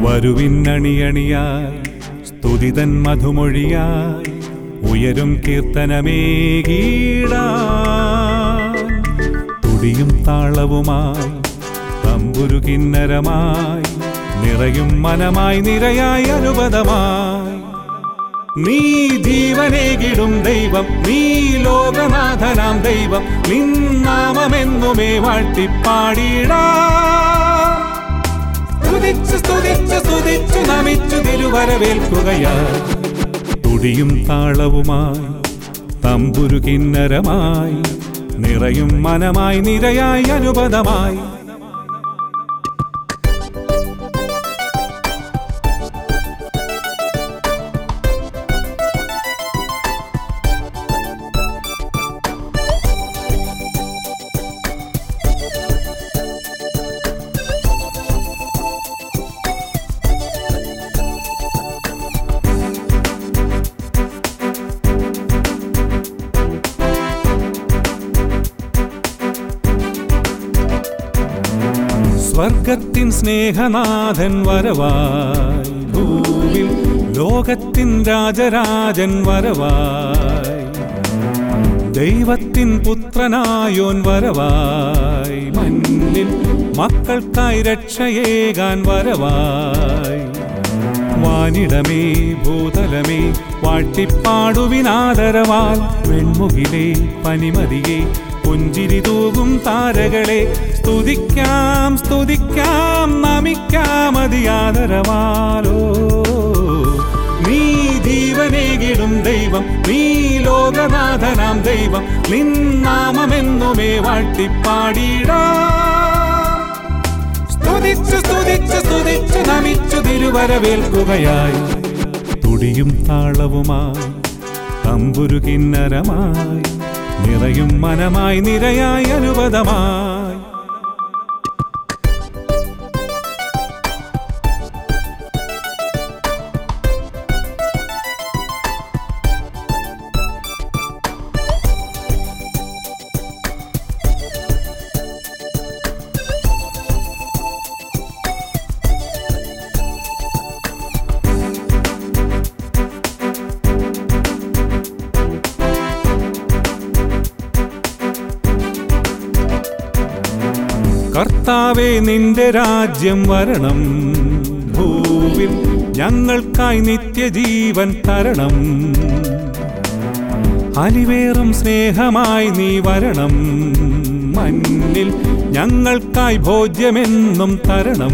വരുവിന്നണിയണിയായി സ്തുതിതൻ മധുമൊഴിയായി ഉയരും കീർത്തനമേകീടാൻ തുടിയും താളവുമായി തമ്പുരു കിന്നരമായി നിറയും മനമായി നിരയായി അനുപദമായി നീ ജീവനേകിടും ദൈവം നീ ലോകനാഥനാം ദൈവം നിന്നാമമെന്നുമേ വാഴ്ത്തിപ്പാടിടാ സ്തുതിച്ചു സ്തുതിച്ചു സ്തുതിച്ചു നമിച്ചു തിരുവരവേൽക്കുകയായി തുടിയും താളവുമായി തമ്പുരു കിന്നരമായി നിറയും മനമായി നിരയായി അനുപദമായി സ്വർഗത്തിൻ സ്നേഹനാഥൻ വരവായി ഭൂവിൽ ലോകത്തിൻ രാജരാജൻ വരവായി ദൈവത്തിൻ പുത്രനായോൻ വരവായി മണ്ണിൽ മക്കൾക്കായി രക്ഷയേകാൻ വരവായി വാനിടമേ ഭൂതലമേ വാഴ്ത്തിപ്പാടുവിനാദരവാൽ വെൺമുകിലേ പനിമതിയെ പുഞ്ചിരി തൂകും താരകളെ സ്തുതിക്കാം സ്തുതിക്കാം നമിക്കാം അതിയാദരവാലോ നീ ജീവനേകിടും ദൈവം നീ ലോകനാഥനാം ദൈവം നിന്നാമമെന്നുമേ വാഴ്ത്തിപ്പാടിടാ സ്തുതിച്ചു സ്തുതിച്ചു സ്തുതിച്ചു നമിച്ചു തിരുവരവേൽക്കുകയായി തുടിയും താളവുമായി തമ്പുരു കിന്നരമായി നിറയും മനമായി നിരയായി അനുപദമായി കർത്താവെ നിന്റെ രാജ്യം വരണം ഭൂവിൽ ഞങ്ങൾക്കായി നിത്യജീവൻ തരണം അലിവേറും സ്നേഹമായി നീ വരണം മണ്ണിൽ ഞങ്ങൾക്കായി ഭോജ്യമെന്നും തരണം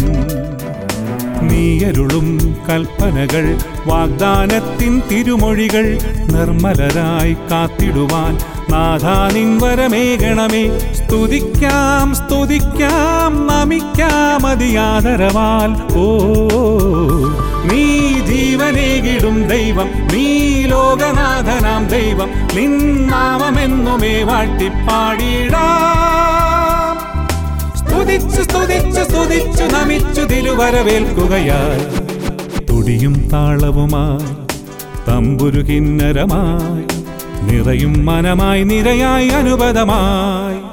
നീയരുളും കൽപ്പനകൾ വാഗ്ദാനത്തിൻ തിരുമൊഴികൾ നിർമ്മലരായി കാത്തിടുവാൻ നാഥാ നിൻവരമേകണമേ സ്തുതിക്കാം സ്തുതിക്കാം നമിക്കാം അതിയാദരവാൽ ഓ നീ ജീവനേകിടും ദൈവം നീ ലോകനാഥനാം ദൈവം നിന്നാമമെന്നുമേ വാഴ്ത്തിപ്പാടിടാ സ്തുതിച്ചു സ്തുതിച്ചു സ്തുതിച്ചു നമിച്ചു തിരുവരവേൽക്കുകയായി തുടിയും താളവുമായി തമ്പുരു കിന്നരമായി നിറയും മനമായി നിരയായി അനുപദമായി